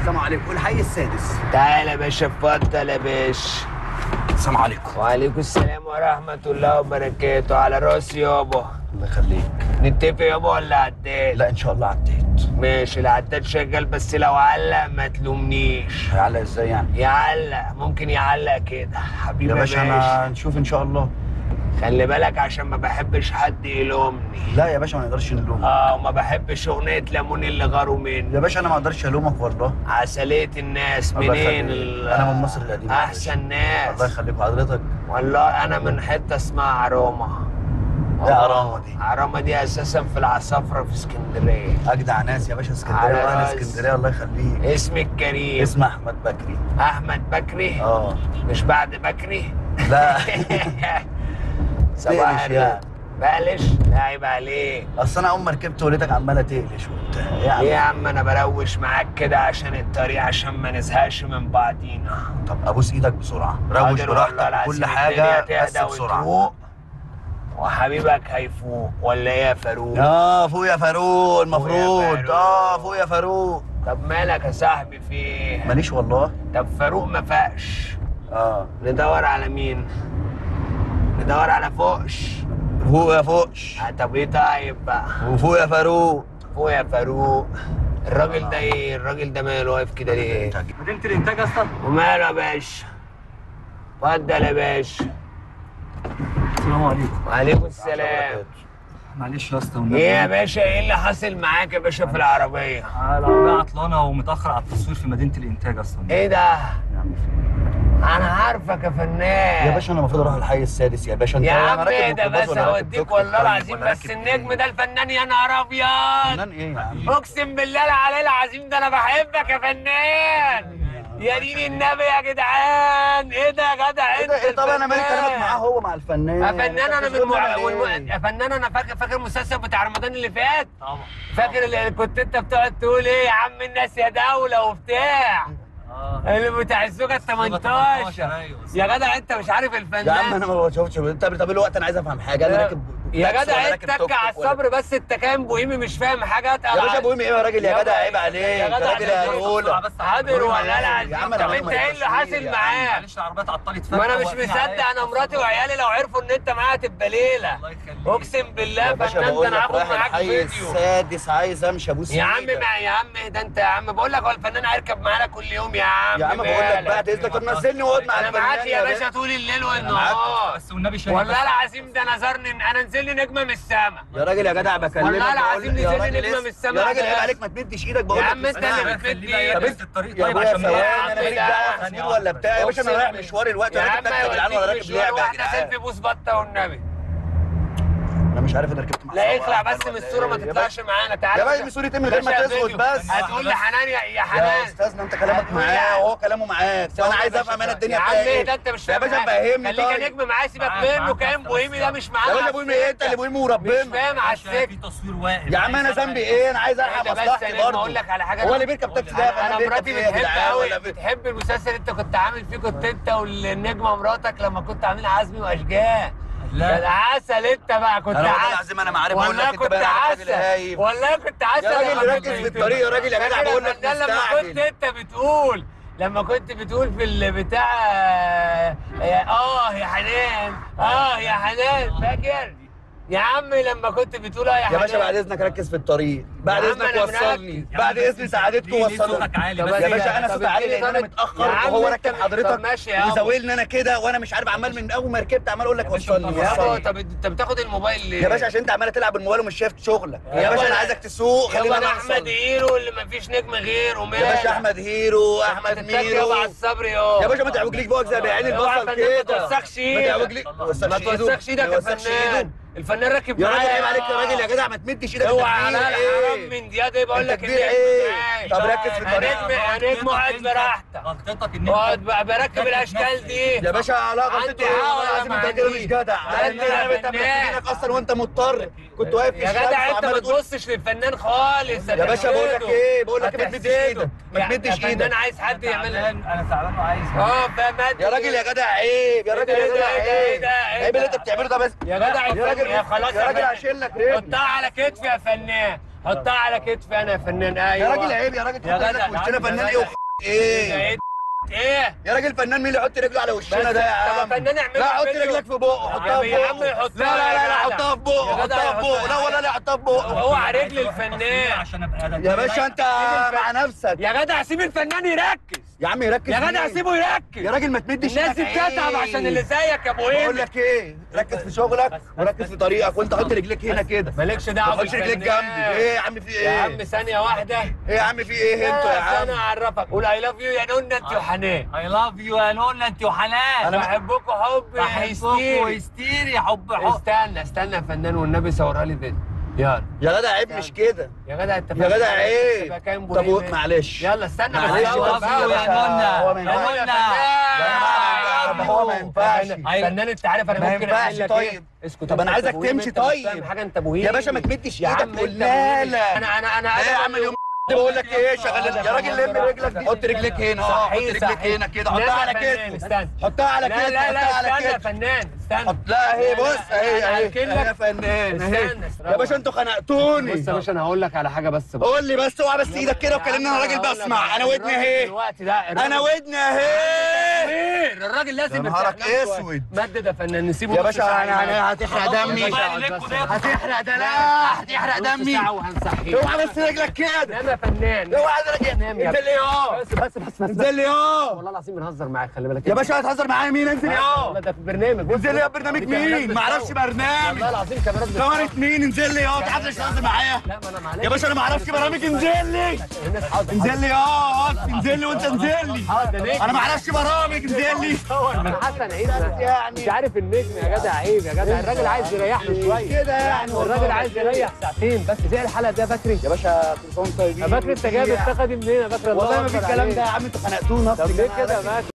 السلام عليكم الحي السادس تعالى يا باشا اتفضل يا باشا السلام عليكم وعليكم السلام ورحمة الله وبركاته على راسي يابا الله يخليك نتفق يابا ولا عداد؟ لا ان شاء الله عديت ماشي العداد شغال بس لو علق ما تلومنيش هيعلق ازاي يعني يعلق ممكن يعلق كده حبيبي يا باشا انا نشوف ان شاء الله خلي بالك عشان ما بحبش حد يلومني لا يا باشا ما نقدرش نلومك اه وما بحبش اغنية ليمون اللي غاروا مني يا باشا انا ما اقدرش الومك والله عسلية الناس الله منين يخليك. ال- أنا من مصر القديمة يا احسن الله ناس يخليك حضرتك والله انا من حته اسمها عرومه ايه عرامة دي؟ عرومه دي اساسا في العصافره في اسكندريه اجدع ناس يا باشا على اسكندريه وانا راسي. اسكندريه الله يخليك اسمي الكريم اسم احمد بكري احمد بكري اه مش بعد بكري لا صباح تقلش الخير. يعني. بقلش لا عيب عليك اصل انا اول ما ركبت وليتك عماله تقلش وبتاع ايه يا ليه يا عم عم انا بروش معاك كده عشان الطريق عشان ما نزهقش من بعضينا طب ابوس ايدك بسرعه روش حاضر والله براحتك العظيم كل الدنيا حاجه تهدى بس بسرعه وتروق وحبيبك هيفوق ولا ايه يا فاروق اه فوق يا فاروق المفروض فاروق. اه فوق يا فاروق طب مالك يا صاحبي في ايه ماليش والله طب فاروق ما فاقش اه ندور على مين ندور على فوقش فوق يا فوقش آه، طب ايه طيب بقى وفوق يا فاروق فوق يا فاروق الراجل ده ايه الراجل ده ماله واقف كده ليه مدينة الإنتاج أصلا وماله يا باشا اتفضل يا باشا السلام عليكم وعليكم السلام معلش يا اسطى ايه يا باشا ايه اللي حاصل معاك يا باشا في العربيه العربية عطلانة ومتأخر على التصوير في مدينة الإنتاج أصلا ايه ده انا عارفك يا فنان يا باشا انا المفروض اروح الحي السادس يا باشا انت يا أنا عم راكب ايه ده ميكروباص بس ولا راكب هوديك توك توك والله طيب العظيم ولا بس راكب النجم إيه؟ ده الفنان يا نهار ابيض فنان ايه يا عم اقسم بالله العلي العظيم ده انا بحبك يا فنان يا دين النبي يا جدعان ايه ده يا جدع ايه انت ده ايه طب انا مالي الفنان. كلامك معاه هو مع الفنان يا فنان انا من مع... والم... والم... يا فنان انا فاكر فاكر المسلسل بتاع رمضان اللي فات طبعا فاكر اللي كنت انت بتقعد تقول ايه يا عم الناس يا دوله وبتاع اه اللي بتاع الزوجه ال 18 أيوة يا جدع انت مش عارف يا الفنان عم انا ما بشوفش طب طب الوقت انا عايز افهم حاجه انا لا. راكب يا تاكسي جدع ولا ايه راكب توك اتك على توك ولا- الصبر بس انت كان بوهيمي مش فاهم حاجه اتقل يا باشا على- ابو ايه يا راجل يا جدع عيب عليك يا جدع راجل يا الاولى حاضر والله العظيم يا عم أنا طب عمري انت ما ايه اللي يتصل حاصل يا عم. معاك؟ معلش العربية اتعطلت فجأة ما انا مش وواقفين مصدق عليا. انا مراتي وعيالي لو عرفوا ان انت معايا تبقى ليله الله يخليك اقسم بالله يا باشا فنان ده بقول انا لك هاخد رايح معاك الحي فيديو السادس عايز امشي ابوس يا عم إيدك. مع يا عم ده انت يا عم بقول لك هو الفنان هيركب معانا كل يوم يا عم يا عم بقول لك بقى مالك؟ اذنك طب نزلني واقعد مع انا الفنان معاك يا باشا طول الليل والنهار بس والنبي شايف والله العظيم ده نظرني انا نزل لي نجمه من السما يا راجل يا جدع بكلمك والله بقول العظيم لك- يا نزل لي راجل نجمة اس- من السما يا راجل عيب بس. عليك ما تمدش ايدك بقول يا لك عم انت اسمعني. اللي خليه بتمد بقى ايدك. يلبس الطريق يا طيب ابويا عشان ما ثواني يا انا عم ماليش ده- دعوه تصوير ولا بتاع يا باشا انا رايح مشوار الوقت يا ولا عم راكب تاكسي جدعان ولا يوديك راكب مشوار لعبه يا واحده جدعان سيلفي بوس بطه والنبي انا مش عارف انا ركبت مع لا سواق اخلع أحمر بس من ولا الصوره ما إيه. يا تطلعش معانا تعالى يا باشا. باشا من صورة ايه من غير ما باشا تسكت فيديو. بس هتقول لي حنان يا يا يا حنان استاذنا انت كلامك هتقول معاه يا- وهو كلامه معاك ثواني وانا عايز يا افهم انا باشا. الدنيا يا عم فيها ايه ايه ده انت مش يا فاهم باشا حاجة. فهمني خليك طيب يا نجم معايا سيبك معاك- منه معاك كان بس- بوهيمي ده مش معانا يا باشا على ابوي ايه انت اللي ابوي مش وربنا فاهم على عشان في السكه تصوير واقف يا عم انا ذنبي ايه انا عايز الحق ده بس مصلحتي انا برضه بقول لك على حاجه هو اللي بيركب تاكسي ده انا انا بيركب مراتي ايه يا بتحب جدعان قوي ولا بي- بتحب المسلسل اللي انت كنت عامل فيه كنت انت والنجمه مراتك لما كنت عاملين عزمي واشجان لا. كان عسل انت بقى كنت انا والله عسل العظيم انا ما عارف اقول لك والله انت كنت بقى راجل عسل هايب والله كنت عسل يا راجل لما ركز كنت- في الطريق يا راجل يا جدع فاكر بقول يا لك فنان لما كنت مستعجل انت بتقول لما كنت بتقول في البتاع اه يا حنان اه يا حنان فاكر يا عم لما كنت بتقول اه يا حنان يا باشا بعد اذنك ركز في الطريق بعد يا عم اذنك أنا وصلني مركز. بعد اذن سعادتكم ليه- ليه وصلني صوتك عالي طب بس يا أديني- باشا انا طب صوت عالي اديني لان انا طب- متاخر يا عم وهو انت- راكب طب حضرتك ماشي يا عم. وزاولني انا كده وانا مش عارف عمال من اول ما ركبت عمال اقول لك يا باشا وصلني انت يا طبعا. ابو وصلني طب انت بتاخد الموبايل ليه؟ يا باشا عشان انت عمال تلعب بالموبايل ومش شايف شغلك يا يا باشا باشا- انا عايزك تسوق يابا خلينا انا نوصل احمد هيرو اللي ما فيش نجم غيره مالك يا باشا احمد هيرو احمد يابا ميرو على الصبر يا يا باشا ما تعوجليش بوقك زي بعين اوعى البصل الفنان ما كده توسخش ما ايدك تعوجليش ما ما توسخش ايده توسخش ايدك ما يا يوسخش فنان ايده الفنان راكب يا راجل معايا عيب عليك يا راجل يا جدع ما تمدش ايدك اوعى أنت على كبير الحرام ايه من دي بقول أنت لك كبير ايه طب ركز في الطريق هنجم هنجم اقعد براحتك غلطتك ان اقعد انت بقى بركب الاشكال دي يا باشا لا غلطتي عندي ايه حق والله ولا العظيم ما انت كده مش عنديش؟ جدع لا، انت لا، انت فنان. مركبينك اصلا وانت مضطر كنت واقف في يا الشمس جدع انت ما وعمال تقول تبصش للفنان خالص يا باشا بقول لك ايه بقول لك ما تمدش هتحسده. ايدك ما يا- تمدش يا فنان ايدك عايز حد يعمل انا تعبان وعايز اه فمد يا راجل يا جدع عيب يا راجل ايه يا ده، جدع ايه ده، ايه عيب ده، ايه عيب ده؟ اللي انت بتعمله ده بس يا جدع يا راجل يا خلاص يا راجل فنان. هشيل لك رجل حطها على كتفي يا فنان حطها على كتفي انا يا فنان ايوه يا راجل عيب يا راجل يا تحط جدع، رجلك في يا وشنا عم، فنان يا ايه جدع. وخ- ايه ايه ايه يا راجل فنان مين اللي يحط رجله على وشنا بس ده يا طب عم فنان اعمل لا له حط فيديو. رجلك في بقه حطها في يا عم بقه يحطها لا لا لا يا لا جدع. حطها في بقه يا جدع حطها في بقه يحطها. لا ولا لا حطها في بقه اوعى رجل الفنان عشان ابقى ادب يا باشا انت مع نفسك يا جدع سيب الفنان يركز يا عم يركز يا جدع مين؟ سيبه يركز يا راجل ما تمدش الناس إيدك بتتعب عيب. عشان اللي زيك يا ابو بقول هند لك ايه ركز في شغلك وركز في طريقك وانت حط رجليك هنا كده مالكش ما دعوه تحطش رجليك بالفنان. جنبي ايه يا عم في يا عم ايه ثانيه واحده ايه يا عم في ايه انتوا يا عم انا اعرفك قول اي لاف يو يا نونا انت وحنان اي لاف يو يا نونا انت وحنان انا بحبكم حب بحبكوا هيستيري هستيري حب حب استنى استنى يا فنان والنبي صورها لي فيديو يلا يا جدع عيب مش كده يا جدع انت يا جدع تبقى عيب كام طب بوهيم؟ معلش يلا استنى بس معلش يلا بس بقى. يا باشا، هو ما يا ينفعش. نونا يا جماعة، فنان طب هو ما ينفعش. فنان انت عارف انا ما ممكن ينفعش اعمل لك طيب. ايه اسكت طب انت أنا عايزك بوهيم، تمشي انت مش طيب. فاهم حاجه انت بوهيم يا باشا ما تمدش يا ايدك عم انت قلنا بوهيم. لك انا انا انا ايه يا عم اليوم بقول لك ايه شغال يا راجل لم رجلك دي حط رجلك هنا اه حط صحيح رجلك صحيح هنا كده لا حطها يا على فنان، كتفك استنى حطها على لا كتفك لا لا حطها على استنى يا كتفك فنان استنى حط- لا اهي لا، بص لا، اهي أنا اهي هركن اهي لك. يا فنان اهي استنى يا باشا انتوا خنقتوني بص يا باشا انا هقول لك على حاجه بس بقى. قول لي بس اوعى بس ايدك كده يا وكلمني عم انا راجل هقول لك بسمع على انا ودني الراجل اهي دلوقتي ده الراجل- انا ودني اهي خير الراجل لازم يا يفتح نهارك نفسه. اسود. مدد يا فنان نسيبه يا نص باشا ساعة انا ينام. انا هتحرق يا دمي باشا اقعد بس. هتحرق ده لا هتحرق نص دمي ساعة وهنصحيك اوعى بس رجلك كده نام يا فنان اوعى رجلك نام يا انزل لي اه بس بس بس بس انزل لي اه والله العظيم بنهزر معاك خلي بالك يا باشا هتهزر معايا مين انزل لي اه والله ده في برنامج بص، انزل لي يا بص. برنامج دي كاميرات مين ما اعرفش بتصور. برنامج والله العظيم كاميرات كاميرا بتصور. مين انزل لي اه تعرفش تهزر معايا لا ما انا معلش يا باشا انا ما اعرفش برامج انزل لي الناس حاضر انزل لي اه اقف انزل لي وانت انزل لي حاضر نجم انا ما اعرفش برامج انزل لي صور من حسن عيد ده. يعني مش عارف النجم يا جدع عيب يا جدع الراجل عايز يريح له شويه كده يعني والله. الراجل عايز يريح ساعتين بس زي الحلقه دي يا بكري يا باشا كل سنه وانتم طيبين يا بكري انت جايب الثقه دي منين يا بكري الله والله ما أكبر في الكلام عليك. ده يا عم انتوا خنقتونا طب ليه كده يا بكري